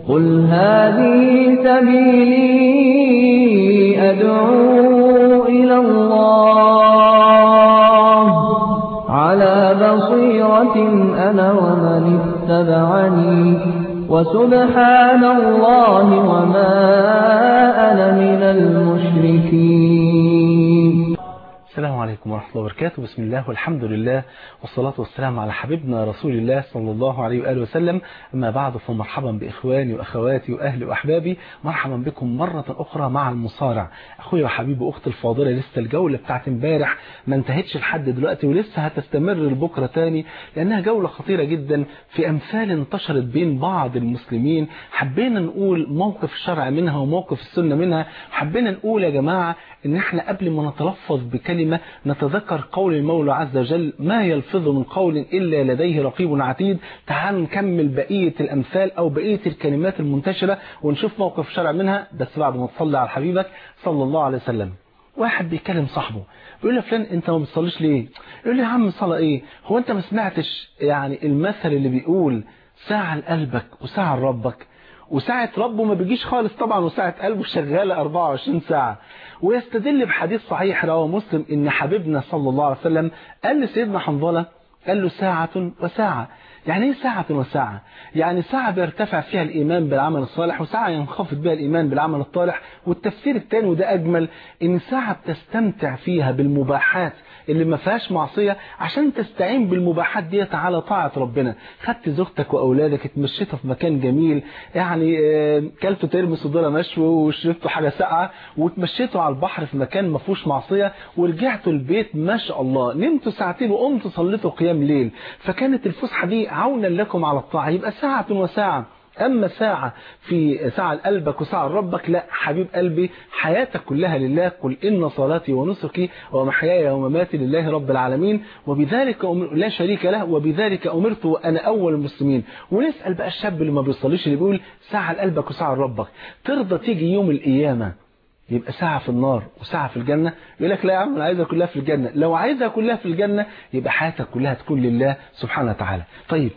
قل هذه سبيلي أدعو إلى الله على بصيرة أنا ومن اتبعني وسبحان الله وما أنا من المشركين السلام عليكم ورحمة الله وبركاته بسم الله والحمد لله والصلاة والسلام على حبيبنا رسول الله صلى الله عليه وآله وسلم أما بعد فمرحبا بإخواني وأخواتي وأهلي وأحبابي مرحبا بكم مرة أخرى مع المصارع أخويا وحبيبي وأختي الفاضلة لسه الجولة بتاعت امبارح ما انتهتش لحد دلوقتي ولسه هتستمر لبكرة تاني لأنها جولة خطيرة جدا في أمثال انتشرت بين بعض المسلمين حبينا نقول موقف الشرع منها وموقف السنة منها حبينا نقول يا جماعة ان احنا قبل ما نتلفظ بكلمة نتذكر قول المولى عز وجل ما يلفظ من قول إلا لديه رقيب عتيد تعالوا نكمل بقية الأمثال أو بقية الكلمات المنتشرة ونشوف موقف الشرع منها بس بعد ما تصلي على حبيبك صلى الله عليه وسلم واحد بيكلم صاحبه بيقول له فلان انت ما بتصليش ليه يقول له يا عم صلاة ايه هو انت ما سمعتش يعني المثل اللي بيقول ساعة لقلبك وساعة لربك وساعة ربه ما بيجيش خالص طبعا وساعة قلبه شغالة 24 ساعة ويستدل بحديث صحيح رواه مسلم ان حبيبنا صلى الله عليه وسلم قال لسيدنا حنظلة قال له ساعة وساعة يعني ايه ساعة وساعة يعني ساعة بيرتفع فيها الإيمان بالعمل الصالح وساعة ينخفض بها الإيمان بالعمل الطالح والتفسير الثاني وده أجمل إن ساعة بتستمتع فيها بالمباحات اللي ما فيهاش معصية عشان تستعين بالمباحات ديت على طاعة ربنا خدت زوجتك وأولادك اتمشيتوا في مكان جميل يعني كلتوا ترمس ودولة مشوي وشربتوا حاجة ساقعة وتمشيتوا على البحر في مكان ما فيهوش معصية ورجعتوا البيت ما شاء الله نمتوا ساعتين وقمتوا صليتوا قيام ليل فكانت الفسحة دي عونا لكم على الطاعة يبقى ساعة وساعة أما ساعة في ساعة لقلبك وساعة لربك لا حبيب قلبي حياتك كلها لله قل إن صلاتي ونسكي ومحياي ومماتي لله رب العالمين وبذلك أمر لا شريك له وبذلك أمرت وأنا أول المسلمين ونسأل بقى الشاب اللي ما بيصليش اللي بيقول ساعة لقلبك وساعة لربك ترضى تيجي يوم القيامة يبقى ساعة في النار وساعة في الجنة يقول لك لا يا عم أنا عايزها كلها في الجنة لو عايزها كلها في الجنة يبقى حياتك كلها تكون لله سبحانه وتعالى طيب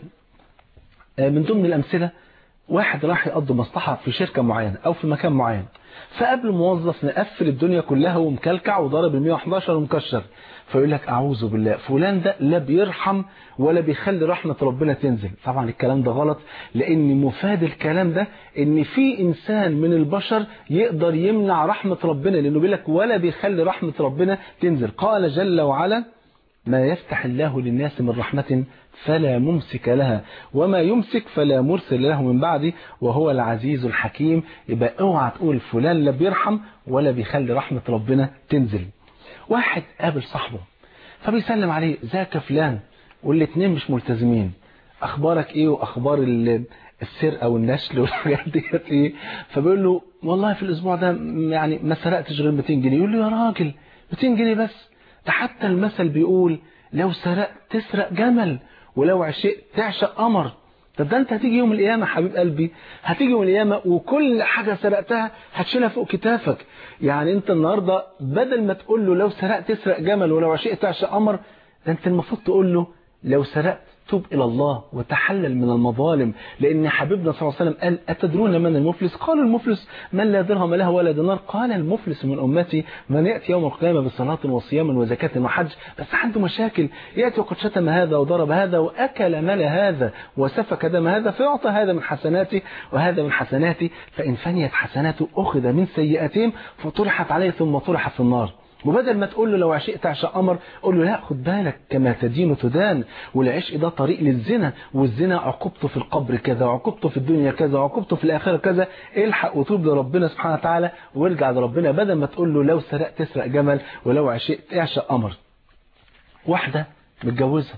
من ضمن الأمثلة واحد راح يقضي مصلحة في شركة معينة أو في مكان معين فقبل موظف مقفل الدنيا كلها ومكلكع وضرب ال 111 ومكشر فيقول لك أعوذ بالله فلان ده لا بيرحم ولا بيخلي رحمة ربنا تنزل طبعا الكلام ده غلط لأن مفاد الكلام ده إن في إنسان من البشر يقدر يمنع رحمة ربنا لأنه بيقول لك ولا بيخلي رحمة ربنا تنزل قال جل وعلا ما يفتح الله للناس من رحمة فلا ممسك لها وما يمسك فلا مرسل له من بعده وهو العزيز الحكيم يبقى اوعى تقول فلان لا بيرحم ولا بيخلي رحمة ربنا تنزل واحد قابل صاحبه فبيسلم عليه ذاك فلان والاثنين مش ملتزمين اخبارك ايه واخبار السرقه والنشل والحاجات ديت ايه فبيقول له والله في الاسبوع ده يعني ما سرقتش غير 200 جنيه يقول له يا راجل 200 جنيه بس ده حتى المثل بيقول لو سرقت تسرق جمل ولو عشقت تعشق قمر طب ده انت هتيجي يوم القيامة حبيب قلبي هتيجي يوم القيامة وكل حاجة سرقتها هتشيلها فوق كتافك يعني انت النهاردة بدل ما تقول له لو سرقت تسرق جمل ولو عشقت تعشق قمر ده انت المفروض تقول له لو سرقت توب إلى الله وتحلل من المظالم لأن حبيبنا صلى الله عليه وسلم قال أتدرون من المفلس قال المفلس من لا درهم له ولا دينار قال المفلس من أمتي من يأتي يوم القيامة بصلاة وصيام وزكاة وحج بس عنده مشاكل يأتي وقد شتم هذا وضرب هذا وأكل مال هذا وسفك دم هذا فيعطى هذا من حسناته وهذا من حسناته فإن فنيت حسناته أخذ من سيئاتهم فطرحت عليه ثم طرح في النار وبدل ما تقول له لو عشقت عشق قمر قول له لا خد بالك كما تدين تدان والعشق ده طريق للزنا والزنا عقوبته في القبر كذا وعقوبته في الدنيا كذا وعقوبته في الآخرة كذا الحق وتوب لربنا سبحانه وتعالى وارجع لربنا بدل ما تقول له لو سرقت تسرق جمل ولو عشقت اعشق قمر واحدة متجوزة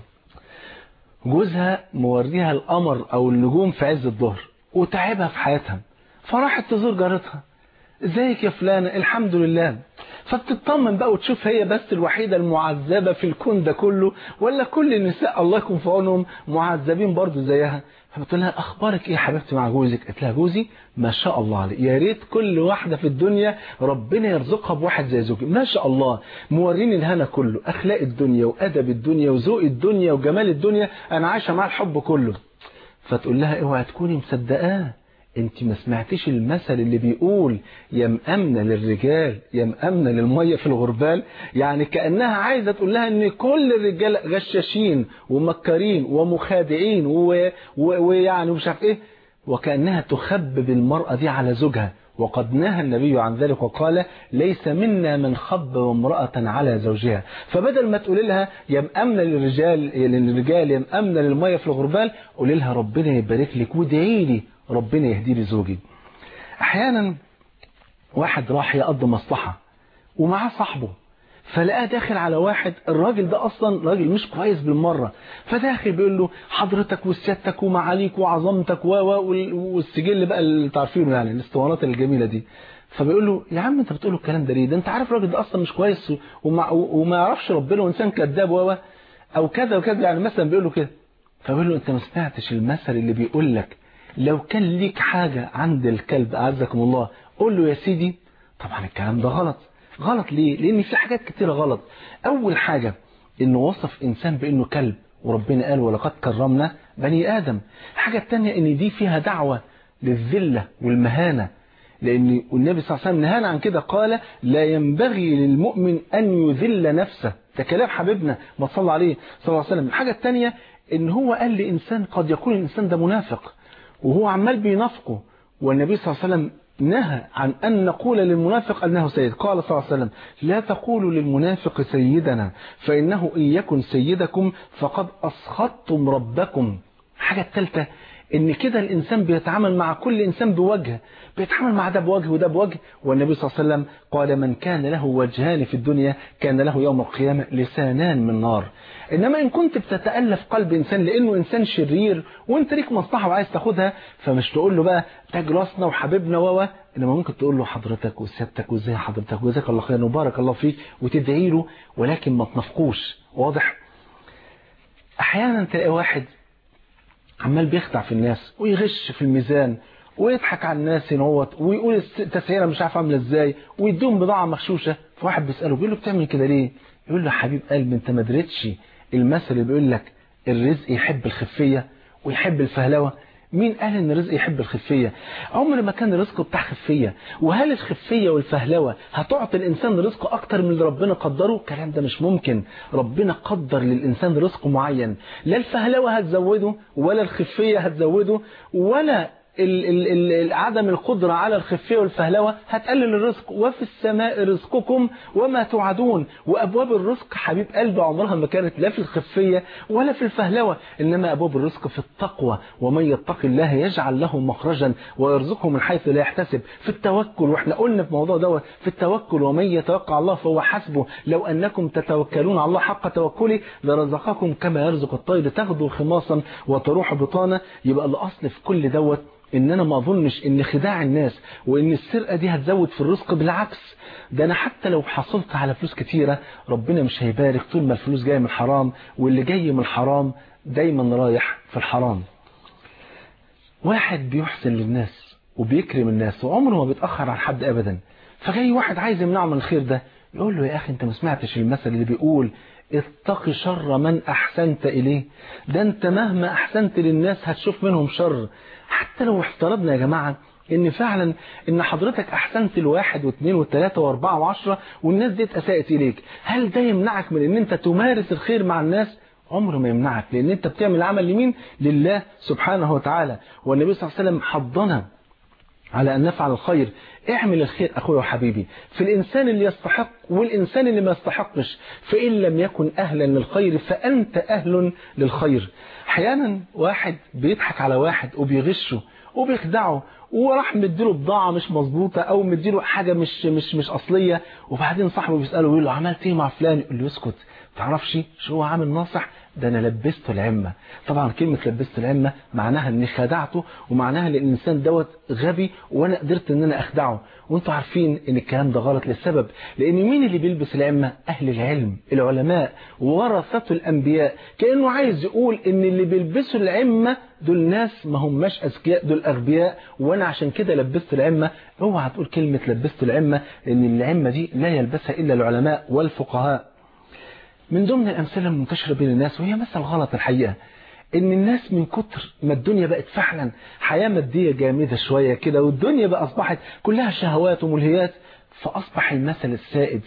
جوزها موريها القمر او النجوم في عز الظهر وتعبها في حياتها فراحت تزور جارتها ازيك يا فلانة الحمد لله فبتطمن بقى وتشوف هي بس الوحيدة المعذبة في الكون ده كله ولا كل النساء الله يكون في عونهم معذبين برضو زيها فبتقول لها اخبارك ايه يا حبيبتي مع جوزك قالت لها جوزي ما شاء الله عليه يا ريت كل واحدة في الدنيا ربنا يرزقها بواحد زي زوجي ما شاء الله موريني الهنا كله اخلاق الدنيا وادب الدنيا وذوق الدنيا وجمال الدنيا انا عايشه مع الحب كله فتقول لها اوعى تكوني مصدقاه انت ما سمعتيش المثل اللي بيقول يا مأمنة للرجال يا مأمنة للمية في الغربال يعني كأنها عايزة تقول لها ان كل الرجال غشاشين ومكرين ومخادعين ويعني مش عارف ايه وكأنها تخبب المرأة دي على زوجها وقد نهى النبي عن ذلك وقال ليس منا من خب امرأة على زوجها فبدل ما تقول لها يا مأمنة للرجال للرجال يا مأمنة للمية في الغربال قولي لها ربنا يبارك لك وادعي لي ربنا يهدي لي زوجي احيانا واحد راح يقضي مصلحة ومعاه صاحبه فلقاه داخل على واحد الراجل ده اصلا راجل مش كويس بالمرة فداخل بيقول له حضرتك وسيادتك ومعاليك وعظمتك و والسجل بقى اللي تعرفينه يعني الاسطوانات الجميلة دي فبيقول له يا عم انت بتقول له الكلام ده ليه ده انت عارف الراجل ده اصلا مش كويس وما, وما يعرفش ربنا وانسان كذاب و او كذا وكذا يعني مثلا بيقول له كده فبيقول له انت ما سمعتش المثل اللي بيقول لك لو كان ليك حاجة عند الكلب أعزكم الله قول له يا سيدي طبعا الكلام ده غلط غلط ليه لأن في حاجات كتيرة غلط أول حاجة إنه وصف إنسان بأنه كلب وربنا قال ولقد كرمنا بني آدم الحاجة التانية إن دي فيها دعوة للذلة والمهانة لأن النبي صلى الله عليه وسلم نهانا عن كده قال لا ينبغي للمؤمن أن يذل نفسه ده كلام حبيبنا ما صلى عليه صلى الله عليه وسلم الحاجة التانية إن هو قال لإنسان قد يكون الإنسان ده منافق وهو عمال بينافقه والنبي صلى الله عليه وسلم نهى عن أن نقول للمنافق أنه سيد قال صلى الله عليه وسلم لا تقولوا للمنافق سيدنا فإنه إن يكن سيدكم فقد أسخطتم ربكم حاجة الثالثة ان كده الانسان بيتعامل مع كل انسان بوجه بيتعامل مع ده بوجه وده بوجه والنبي صلى الله عليه وسلم قال من كان له وجهان في الدنيا كان له يوم القيامة لسانان من نار انما ان كنت بتتألف قلب انسان لانه انسان شرير وانت ليك مصلحة وعايز تاخدها فمش تقول له بقى تاج راسنا وحبيبنا و انما ممكن تقول له حضرتك وسيادتك وازاي حضرتك وجزاك الله خيرا وبارك الله فيك وتدعي له ولكن ما تنفقوش واضح احيانا تلاقي واحد عمال بيخدع في الناس ويغش في الميزان ويضحك على الناس ينوت ويقول التسعيره مش عارف عامله ازاي ويديهم بضاعه مغشوشه فواحد بيساله بيقول له بتعمل كده ليه يقول له حبيب قلبي انت ما دريتش المثل اللي بيقول لك الرزق يحب الخفيه ويحب الفهلوه مين قال ان الرزق يحب الخفية عمر ما كان رزقه بتاع خفية وهل الخفية والفهلوة هتعطي الإنسان رزق أكتر من اللي ربنا قدره الكلام ده مش ممكن ربنا قدر للإنسان رزق معين لا الفهلوة هتزوده ولا الخفية هتزوده ولا ال ال ال عدم القدرة على الخفية والفهلوة هتقلل الرزق وفي السماء رزقكم وما توعدون وأبواب الرزق حبيب قلبي عمرها ما كانت لا في الخفية ولا في الفهلوة إنما أبواب الرزق في التقوى ومن يتق الله يجعل له مخرجا ويرزقه من حيث لا يحتسب في التوكل وإحنا قلنا في موضوع دوت في التوكل ومن يتوكل على الله فهو حسبه لو أنكم تتوكلون على الله حق توكله لرزقكم كما يرزق الطير تغدو خماصا وتروح بطانا يبقى الأصل في كل دوت ان انا ما اظنش ان خداع الناس وان السرقة دي هتزود في الرزق بالعكس ده انا حتى لو حصلت على فلوس كتيرة ربنا مش هيبارك طول ما الفلوس جاية من الحرام واللي جاي من الحرام دايما رايح في الحرام واحد بيحسن للناس وبيكرم الناس وعمره ما بيتأخر عن حد ابدا فجاي واحد عايز يمنعه من الخير ده يقول له يا اخي انت ما سمعتش المثل اللي بيقول اتق شر من احسنت اليه ده انت مهما احسنت للناس هتشوف منهم شر حتى لو افترضنا يا جماعة ان فعلا ان حضرتك احسنت لواحد واثنين وثلاثة واربعة وعشرة والناس دي اساءت اليك هل ده يمنعك من ان انت تمارس الخير مع الناس عمره ما يمنعك لان انت بتعمل عمل لمين لله سبحانه وتعالى والنبي صلى الله عليه وسلم حضنا على أن نفعل الخير اعمل الخير أخوي وحبيبي في الإنسان اللي يستحق والإنسان اللي ما يستحقش فإن لم يكن أهلا للخير فأنت أهل للخير احيانا واحد بيضحك على واحد وبيغشه وبيخدعه وراح مديله بضاعة مش مظبوطة او مديله حاجة مش مش مش اصلية وبعدين صاحبه بيسأله ويقول له عملت ايه مع فلان يقول له اسكت تعرفش شو هو عامل ناصح ده انا لبسته العمة طبعا كلمة لبسته العمة معناها اني خدعته ومعناها ان الانسان دوت غبي وانا قدرت ان انا اخدعه وانتوا عارفين ان الكلام ده غلط للسبب لان مين اللي بيلبس العمة اهل العلم العلماء ورثة الانبياء كأنه عايز يقول ان اللي بيلبسوا العمة دول ناس ما هماش اذكياء دول اغبياء وانا عشان كده لبست العمة اوعى تقول كلمة لبست العمة لان العمة دي لا يلبسها الا العلماء والفقهاء من ضمن الأمثلة المنتشرة بين الناس وهي مثل غلط الحقيقة ان الناس من كتر ما الدنيا بقت فعلا حياة مادية جامدة شوية كده والدنيا بقى اصبحت كلها شهوات وملهيات فاصبح المثل السائد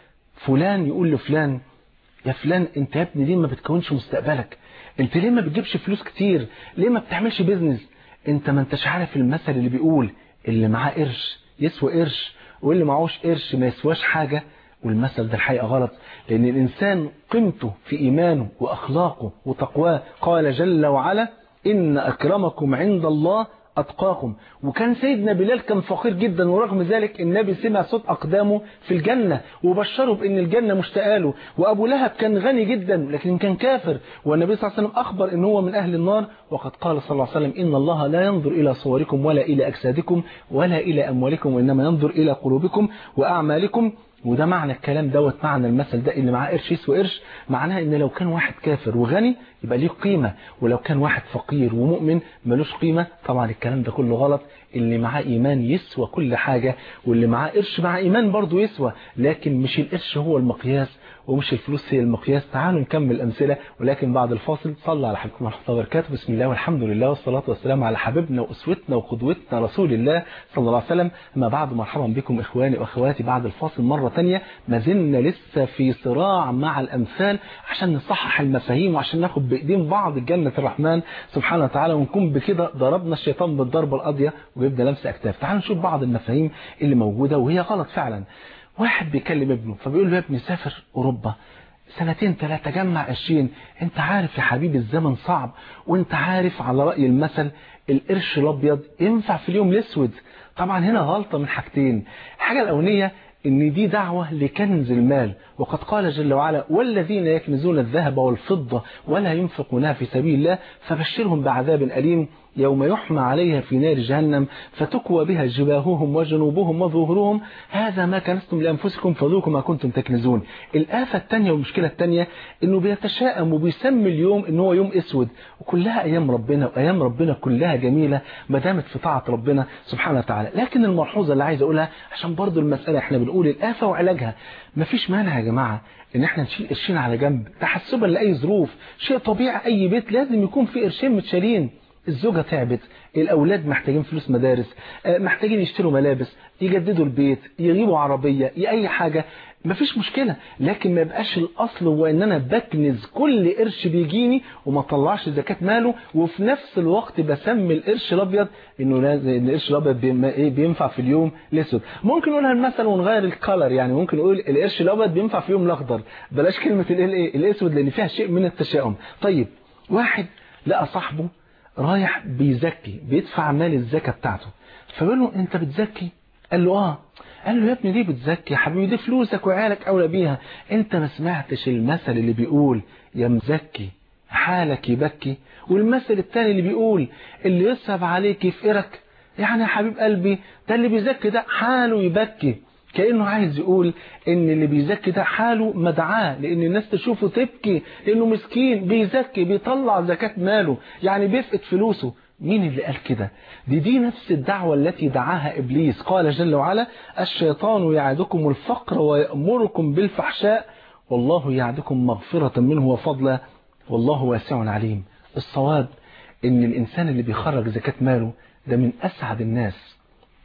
فلان يقول لفلان يا فلان انت يا ابني ليه ما بتكونش مستقبلك انت ليه ما بتجيبش فلوس كتير ليه ما بتعملش بيزنس انت ما انتش عارف المثل اللي بيقول اللي معاه قرش يسوى قرش واللي معهوش قرش ما يسواش حاجة والمثل ده الحقيقة غلط لأن الإنسان قيمته في إيمانه وأخلاقه وتقواه قال جل وعلا إن أكرمكم عند الله أتقاكم وكان سيدنا بلال كان فقير جدا ورغم ذلك النبي سمع صوت أقدامه في الجنة وبشره بأن الجنة مشتاقه له وأبو لهب كان غني جدا لكن كان كافر والنبي صلى الله عليه وسلم أخبر أن هو من أهل النار وقد قال صلى الله عليه وسلم إن الله لا ينظر إلى صوركم ولا إلى أجسادكم ولا إلى أموالكم وإنما ينظر إلى قلوبكم وأعمالكم وده معنى الكلام دوت معنى المثل ده اللي معاه قرش يسوى قرش معناها ان لو كان واحد كافر وغني يبقى ليه قيمة ولو كان واحد فقير ومؤمن ملوش قيمة طبعا الكلام ده كله غلط اللي معاه ايمان يسوى كل حاجة واللي معاه قرش مع ايمان برضه يسوى لكن مش القرش هو المقياس ومش الفلوس هي المقياس تعالوا نكمل أمثلة ولكن بعد الفاصل صلى على حبيبكم ورحمة الله وبركاته بسم الله والحمد لله والصلاة والسلام على حبيبنا وأسوتنا وقدوتنا رسول الله صلى الله عليه وسلم أما بعد مرحبا بكم إخواني وأخواتي بعد الفاصل مرة تانية ما زلنا لسه في صراع مع الأمثال عشان نصحح المفاهيم وعشان ناخد بإيدين بعض جنة الرحمن سبحانه وتعالى ونكون بكده ضربنا الشيطان بالضربة القاضية ويبدأ لمس أكتاف تعالوا نشوف بعض المفاهيم اللي موجودة وهي غلط فعلا واحد بيكلم ابنه فبيقول له يا ابني سافر أوروبا سنتين ثلاثة جمع قرشين انت عارف يا حبيبي الزمن صعب وانت عارف على رأي المثل القرش الابيض ينفع في اليوم الاسود طبعا هنا غلطة من حاجتين الحاجة الاولانية ان دي دعوة لكنز المال وقد قال جل وعلا والذين يكنزون الذهب والفضة ولا ينفقونها في سبيل الله فبشرهم بعذاب أليم يوم يحمى عليها في نار جهنم فتكوى بها جباههم وجنوبهم وظهورهم هذا ما كنستم لأنفسكم فذوقوا ما كنتم تكنزون الآفة الثانية والمشكلة الثانية انه بيتشائم وبيسمي اليوم ان هو يوم اسود وكلها ايام ربنا وايام ربنا كلها جميلة ما دامت في طاعة ربنا سبحانه وتعالى لكن الملحوظة اللي عايز اقولها عشان برضو المسألة احنا بنقول الآفة وعلاجها مفيش مانع يا جماعة ان احنا نشيل قرشين على جنب تحسبا لأي ظروف شيء طبيعي اي بيت لازم يكون فيه قرشين متشالين الزوجة تعبت الأولاد محتاجين فلوس مدارس محتاجين يشتروا ملابس يجددوا البيت يجيبوا عربية أي حاجة مفيش مشكلة لكن ما يبقاش الأصل هو ان انا بكنز كل قرش بيجيني وما طلعش زكاة ماله وفي نفس الوقت بسمي القرش الابيض انه لازم ان القرش الابيض بينفع في اليوم الاسود ممكن نقولها المثل ونغير الكالر يعني ممكن نقول القرش الابيض بينفع في يوم الاخضر بلاش كلمة الاسود لان فيها شيء من التشاؤم طيب واحد لقى صاحبه رايح بيزكي بيدفع مال الزكاة بتاعته فبيقول له انت بتزكي قال له اه قال له يا ابني ليه بتزكي يا حبيبي دي فلوسك وعيالك اولى بيها انت ما سمعتش المثل اللي بيقول يا مزكي حالك يبكي والمثل الثاني اللي بيقول اللي يصعب عليك يفقرك يعني يا حبيب قلبي ده اللي بيزكي ده حاله يبكي كأنه عايز يقول ان اللي بيزكي ده حاله مدعاه لان الناس تشوفه تبكي لانه مسكين بيزكي بيطلع زكاة ماله يعني بيفقد فلوسه مين اللي قال كده دي دي نفس الدعوة التي دعاها إبليس قال جل وعلا الشيطان يعدكم الفقر ويأمركم بالفحشاء والله يعدكم مغفرة منه وفضلا والله واسع عليم الصواب ان الإنسان اللي بيخرج زكاة ماله ده من أسعد الناس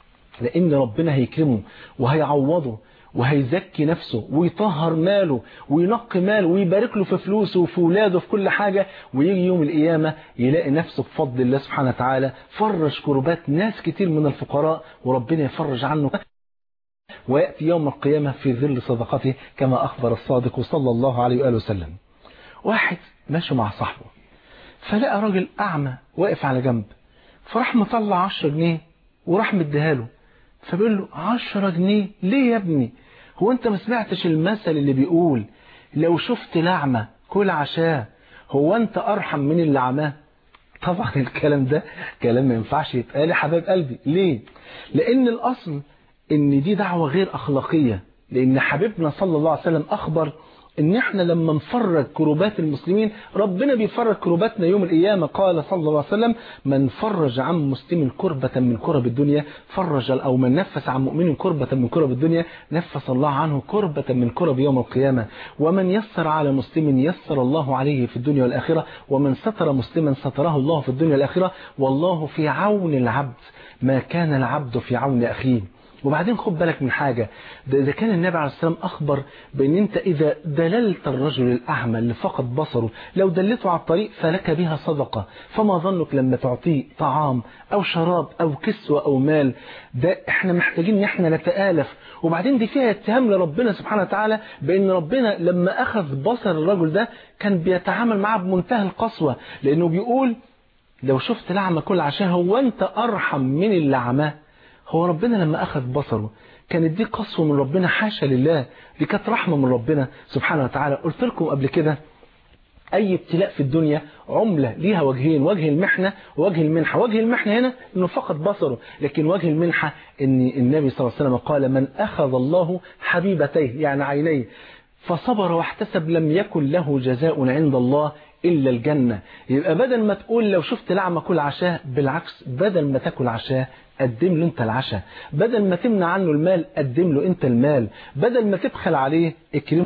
لأن ربنا هيكرمه وهيعوضه وهيزكي نفسه ويطهر ماله وينقي ماله ويبارك له في فلوسه وفي ولاده في كل حاجة ويجي يوم القيامة يلاقي نفسه بفضل الله سبحانه وتعالى فرج كربات ناس كتير من الفقراء وربنا يفرج عنه ويأتي يوم القيامة في ظل صدقته كما أخبر الصادق صلى الله عليه وآله وسلم واحد ماشي مع صاحبه فلقى راجل أعمى واقف على جنب فراح مطلع 10 جنيه وراح مديها له فبيقول له 10 جنيه ليه يا ابني هو انت ما سمعتش المثل اللي بيقول لو شفت لعمة كل عشاه هو انت ارحم من اللي عماه طبعا الكلام ده كلام ما ينفعش يتقال يا حبايب قلبي ليه لان الاصل ان دي دعوة غير اخلاقية لان حبيبنا صلى الله عليه وسلم اخبر ان احنا لما نفرج كروبات المسلمين ربنا بيفرج كروباتنا يوم القيامة قال صلى الله عليه وسلم من فرج عن مسلم كربة من كرب الدنيا فرج او من نفس عن مؤمن كربة من كرب الدنيا نفس الله عنه كربة من كرب يوم القيامة ومن يسر على مسلم يسر الله عليه في الدنيا والآخرة ومن ستر مسلما ستره الله في الدنيا والآخرة والله في عون العبد ما كان العبد في عون أخيه وبعدين خد بالك من حاجة ده إذا كان النبي عليه السلام أخبر بأن أنت إذا دللت الرجل الأعمى اللي فقد بصره لو دلته على الطريق فلك بها صدقة فما ظنك لما تعطيه طعام أو شراب أو كسوة أو مال ده إحنا محتاجين إن إحنا نتآلف وبعدين دي فيها اتهام لربنا سبحانه وتعالى بأن ربنا لما أخذ بصر الرجل ده كان بيتعامل معاه بمنتهى القسوة لأنه بيقول لو شفت لعمة كل عشان هو أنت أرحم من اللي عماه هو ربنا لما أخذ بصره كانت دي قسوة من ربنا حاشا لله دي كانت رحمة من ربنا سبحانه وتعالى قلت لكم قبل كده أي ابتلاء في الدنيا عملة ليها وجهين وجه المحنة ووجه المنحة وجه المحنة هنا أنه فقد بصره لكن وجه المنحة أن النبي صلى الله عليه وسلم قال من أخذ الله حبيبتيه يعني عينيه فصبر واحتسب لم يكن له جزاء عند الله إلا الجنة يبقى بدل ما تقول لو شفت لعمة كل عشاء بالعكس بدل ما تاكل عشاء قدم له انت العشاء بدل ما تمنع عنه المال قدم له انت المال بدل ما تبخل عليه اكرمه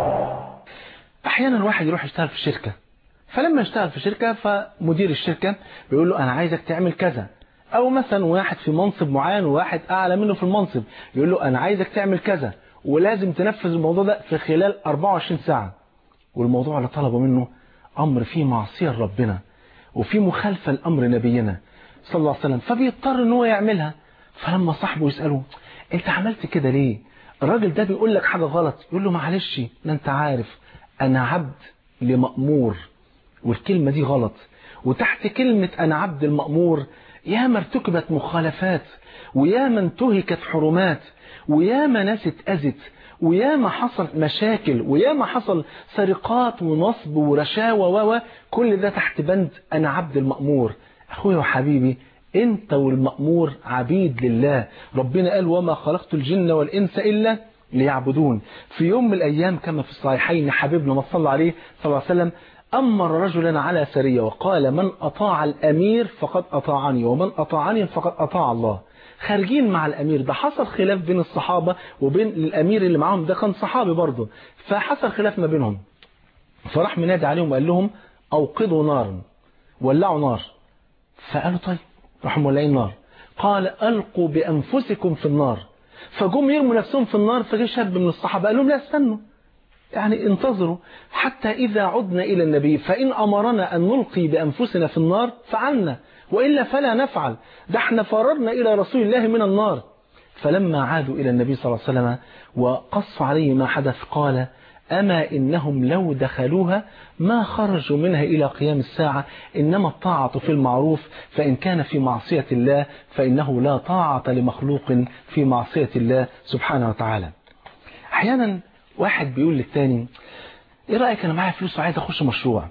احيانا الواحد يروح يشتغل في شركة فلما يشتغل في شركة فمدير الشركة بيقول له انا عايزك تعمل كذا او مثلا واحد في منصب معين وواحد اعلى منه في المنصب يقول له انا عايزك تعمل كذا ولازم تنفذ الموضوع ده في خلال 24 ساعة والموضوع اللي طلبه منه امر فيه معصية لربنا وفيه مخالفة لامر نبينا صلى الله عليه وسلم فبيضطر ان هو يعملها فلما صاحبه يسأله انت عملت كده ليه الراجل ده بيقول لك حاجة غلط يقول له معلش ما انت عارف انا عبد لمأمور والكلمة دي غلط وتحت كلمة انا عبد المأمور ياما ارتكبت مخالفات وياما انتهكت حرمات وياما ناس اتأذت وياما حصل مشاكل وياما حصل سرقات ونصب ورشاوى و كل ده تحت بند انا عبد المأمور أخويا وحبيبي أنت والمأمور عبيد لله ربنا قال وما خلقت الجن والإنس إلا ليعبدون في يوم من الأيام كما في الصحيحين حبيبنا ما صلى عليه صلى الله عليه وسلم أمر رجلا على سرية وقال من أطاع الأمير فقد أطاعني ومن أطاعني فقد أطاع الله خارجين مع الأمير ده حصل خلاف بين الصحابة وبين الأمير اللي معاهم ده كان صحابي برضه فحصل خلاف ما بينهم فراح منادي عليهم وقال لهم أوقدوا نارا ولعوا نار فقالوا طيب راحوا مولعين نار قال ألقوا بأنفسكم في النار فجم يرموا نفسهم في النار فجاء شاب من الصحابة قال لهم لا استنوا يعني انتظروا حتى إذا عدنا إلى النبي فإن أمرنا أن نلقي بأنفسنا في النار فعلنا وإلا فلا نفعل ده احنا فررنا إلى رسول الله من النار فلما عادوا إلى النبي صلى الله عليه وسلم وقصوا عليه ما حدث قال أما إنهم لو دخلوها ما خرجوا منها إلى قيام الساعة إنما الطاعة في المعروف فإن كان في معصية الله فإنه لا طاعة لمخلوق في معصية الله سبحانه وتعالى أحيانا واحد بيقول للتاني إيه رأيك أنا معايا فلوس وعايز أخش مشروع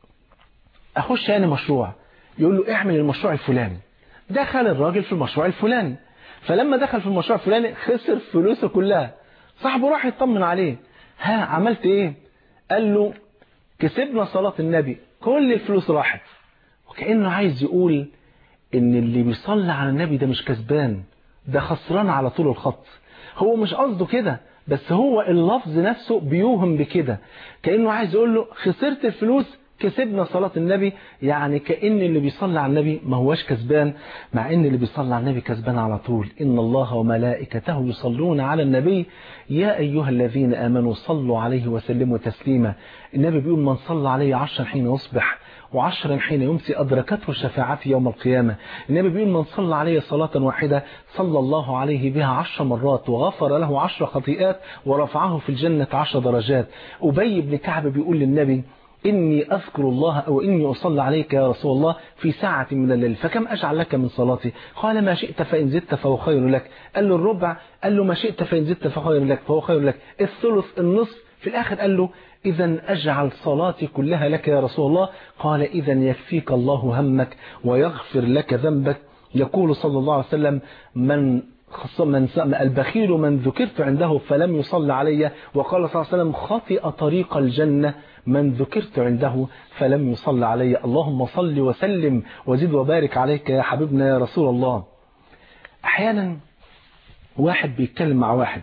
أخش يعني مشروع يقول له اعمل المشروع الفلاني دخل الراجل في المشروع الفلاني فلما دخل في المشروع الفلاني خسر فلوسه كلها صاحبه راح يطمن عليه ها عملت ايه قال له كسبنا صلاة النبي كل الفلوس راحت وكأنه عايز يقول ان اللي بيصلي على النبي ده مش كسبان ده خسران على طول الخط هو مش قصده كده بس هو اللفظ نفسه بيوهم بكده كأنه عايز يقول له خسرت الفلوس كسبنا صلاة النبي يعني كأن اللي بيصلي على النبي ما هوش كسبان مع ان اللي بيصلي على النبي كسبان على طول إن الله وملائكته يصلون على النبي يا أيها الذين آمنوا صلوا عليه وسلموا تسليما النبي بيقول من صلى عليه عشرا حين يصبح وعشرا حين يمسي أدركته شفاعتي يوم القيامة النبي بيقول من صلى عليه صلاة واحدة صلى الله عليه بها عشر مرات وغفر له عشر خطيئات ورفعه في الجنة عشر درجات أبي بن كعب بيقول للنبي إني أذكر الله أو إني أصلي عليك يا رسول الله في ساعة من الليل فكم أجعل لك من صلاتي قال ما شئت فإن زدت فهو خير لك قال له الربع قال له ما شئت فإن زدت فهو خير لك فهو خير لك الثلث النصف في الآخر قال له إذا أجعل صلاتي كلها لك يا رسول الله قال إذا يكفيك الله همك ويغفر لك ذنبك يقول صلى الله عليه وسلم من خاصة من البخيل من ذكرت عنده فلم يصل علي وقال صلى الله عليه وسلم خطئ طريق الجنة من ذكرت عنده فلم يصل علي اللهم صل وسلم وزد وبارك عليك يا حبيبنا يا رسول الله أحيانا واحد بيتكلم مع واحد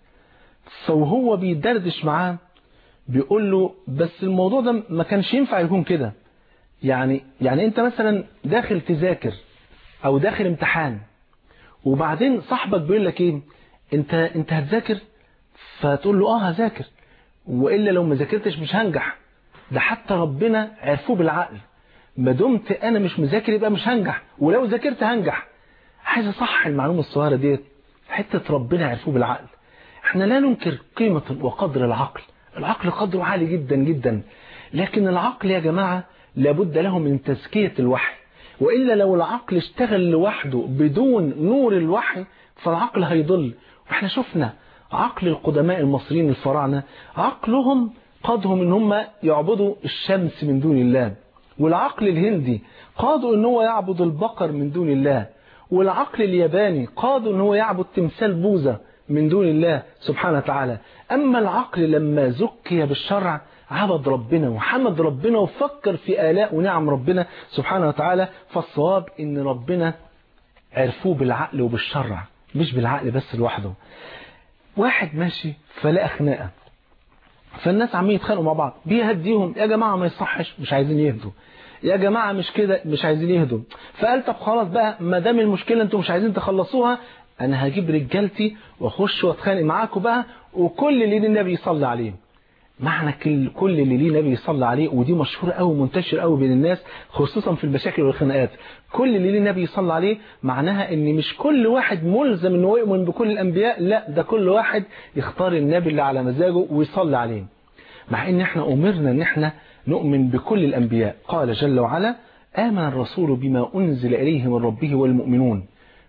فوهو بيدردش معاه بيقول له بس الموضوع ده ما كانش ينفع يكون كده يعني يعني انت مثلا داخل تذاكر او داخل امتحان وبعدين صاحبك بيقول لك ايه انت انت هتذاكر فتقول له اه هذاكر والا لو ما ذاكرتش مش هنجح ده حتى ربنا عرفوه بالعقل ما دمت انا مش مذاكر يبقى مش هنجح ولو ذاكرت هنجح عايز اصح المعلومه الصغيره ديت حته ربنا عرفوه بالعقل احنا لا ننكر قيمه وقدر العقل العقل قدره عالي جدا جدا لكن العقل يا جماعه لابد له من تزكيه الوحي وإلا لو العقل اشتغل لوحده بدون نور الوحي فالعقل هيضل واحنا شفنا عقل القدماء المصريين الفراعنة عقلهم قادهم ان هم يعبدوا الشمس من دون الله والعقل الهندي قادوا ان هو يعبد البقر من دون الله والعقل الياباني قادوا ان هو يعبد تمثال بوذا من دون الله سبحانه وتعالى أما العقل لما زكي بالشرع عبد ربنا وحمد ربنا وفكر في آلاء ونعم ربنا سبحانه وتعالى فالصواب ان ربنا عرفوه بالعقل وبالشرع مش بالعقل بس لوحده واحد ماشي فلقى خناقه فالناس عمالين يتخانقوا مع بعض بيهديهم يا جماعه ما يصحش مش عايزين يهدوا يا جماعه مش كده مش عايزين يهدوا فقال طب خلاص بقى ما دام المشكله انتم مش عايزين تخلصوها انا هجيب رجالتي واخش واتخانق معاكم بقى وكل اللي النبي يصلي عليه معنى كل كل اللي ليه نبي يصلي عليه ودي مشهوره قوي منتشر قوي بين الناس خصوصا في المشاكل والخناقات كل اللي ليه نبي يصلي عليه معناها ان مش كل واحد ملزم انه يؤمن بكل الانبياء لا ده كل واحد يختار النبي اللي على مزاجه ويصلي عليه مع ان احنا امرنا ان احنا نؤمن بكل الانبياء قال جل وعلا امن الرسول بما انزل اليه من ربه والمؤمنون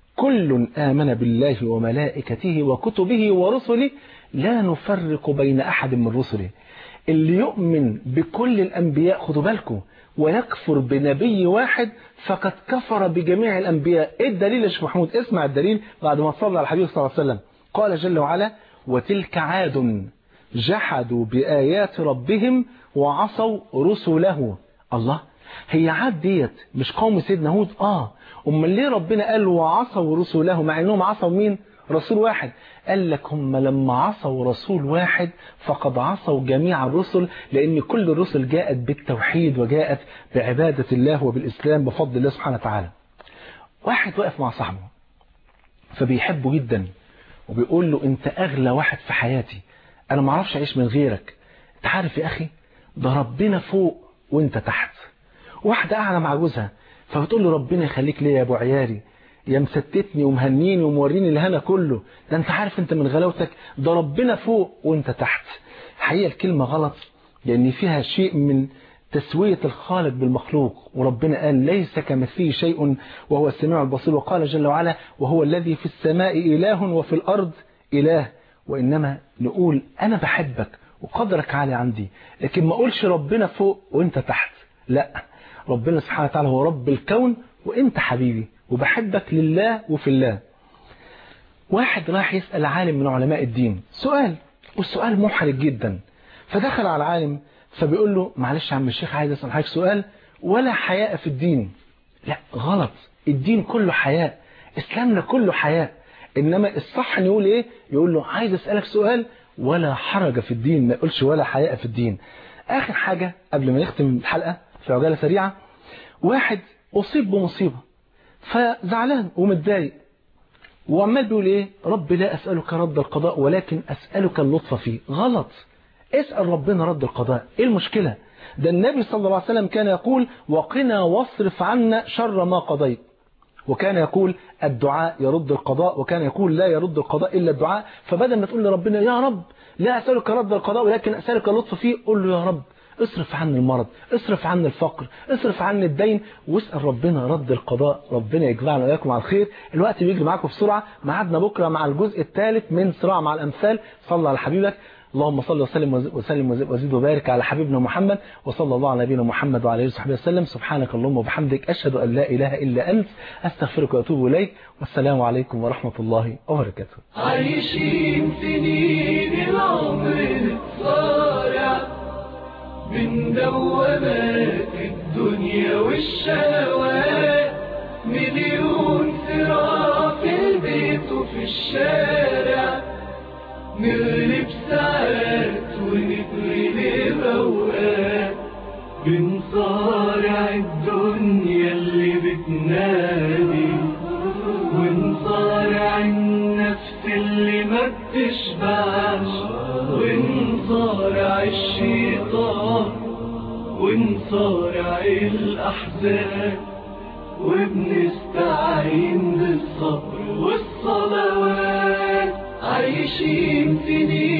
كل آمن بالله وملائكته وكتبه ورسله لا نفرق بين أحد من رسله اللي يؤمن بكل الأنبياء خدوا بالكم ويكفر بنبي واحد فقد كفر بجميع الأنبياء إيه الدليل يا شيخ محمود اسمع الدليل بعد ما صلى على الحبيب صلى الله عليه وسلم قال جل وعلا وتلك عاد جحدوا بآيات ربهم وعصوا رسله الله هي عاد ديت مش قوم سيدنا هود اه امال ليه ربنا قال وعصوا رسله مع انهم عصوا مين رسول واحد قال لك هم لما عصوا رسول واحد فقد عصوا جميع الرسل لان كل الرسل جاءت بالتوحيد وجاءت بعبادة الله وبالاسلام بفضل الله سبحانه وتعالى واحد واقف مع صاحبه فبيحبه جدا وبيقول له انت اغلى واحد في حياتي انا ما اعرفش اعيش من غيرك انت عارف يا اخي ده ربنا فوق وانت تحت واحدة قاعدة مع جوزها فبتقول له ربنا يخليك ليا يا ابو عيالي يا مستتني ومهنيني وموريني الهنا كله ده انت عارف انت من غلاوتك ده ربنا فوق وانت تحت حقيقة الكلمة غلط لان فيها شيء من تسوية الخالق بالمخلوق وربنا قال ليس كمثله شيء وهو السميع البصير وقال جل وعلا وهو الذي في السماء إله وفي الأرض إله وإنما نقول أنا بحبك وقدرك عالي عندي لكن ما أقولش ربنا فوق وانت تحت لا ربنا سبحانه وتعالى هو رب الكون وانت حبيبي وبحبك لله وفي الله واحد راح يسأل عالم من علماء الدين سؤال والسؤال محرج جدا فدخل على العالم فبيقول له معلش يا عم الشيخ عايز اسال حضرتك سؤال ولا حياء في الدين لا غلط الدين كله حياء اسلامنا كله حياء انما الصح ان يقول ايه يقول له عايز اسالك سؤال ولا حرج في الدين ما يقولش ولا حياء في الدين اخر حاجة قبل ما نختم الحلقة في عجالة سريعة واحد اصيب بمصيبة فزعلان ومتضايق وعمال بيقول ايه رب لا اسالك رد القضاء ولكن اسالك اللطف فيه غلط اسال ربنا رد القضاء ايه المشكله ده النبي صلى الله عليه وسلم كان يقول وقنا واصرف عنا شر ما قضيت وكان يقول الدعاء يرد القضاء وكان يقول لا يرد القضاء إلا الدعاء فبدل ما تقول لربنا يا رب لا أسألك رد القضاء ولكن أسألك اللطف فيه قول له يا رب اصرف عني المرض اصرف عني الفقر اصرف عني الدين واسأل ربنا رد القضاء ربنا يجمعنا وإياكم على الخير الوقت بيجري معاكم بسرعة معادنا بكرة مع الجزء الثالث من صراع مع الأمثال صلى على حبيبك اللهم صل وسلم وسلم وزد وبارك على حبيبنا محمد وصلى الله على نبينا محمد وعلى اله وصحبه وسلم سبحانك اللهم وبحمدك اشهد ان لا اله الا انت استغفرك واتوب اليك والسلام عليكم ورحمه الله وبركاته عايشين سنين العمر نتصارع من دوامات الدنيا والشهوات مليون صراع في البيت وفي الشارع نغلب ساعات ونتغلب اوقات بنصارع الدنيا اللي بتنادي ونصارع النفس اللي ما بتشبعش ونصارع الشيطان ونصارع الأحزان وبنستعين بالصبر والصلوات عايشين سنين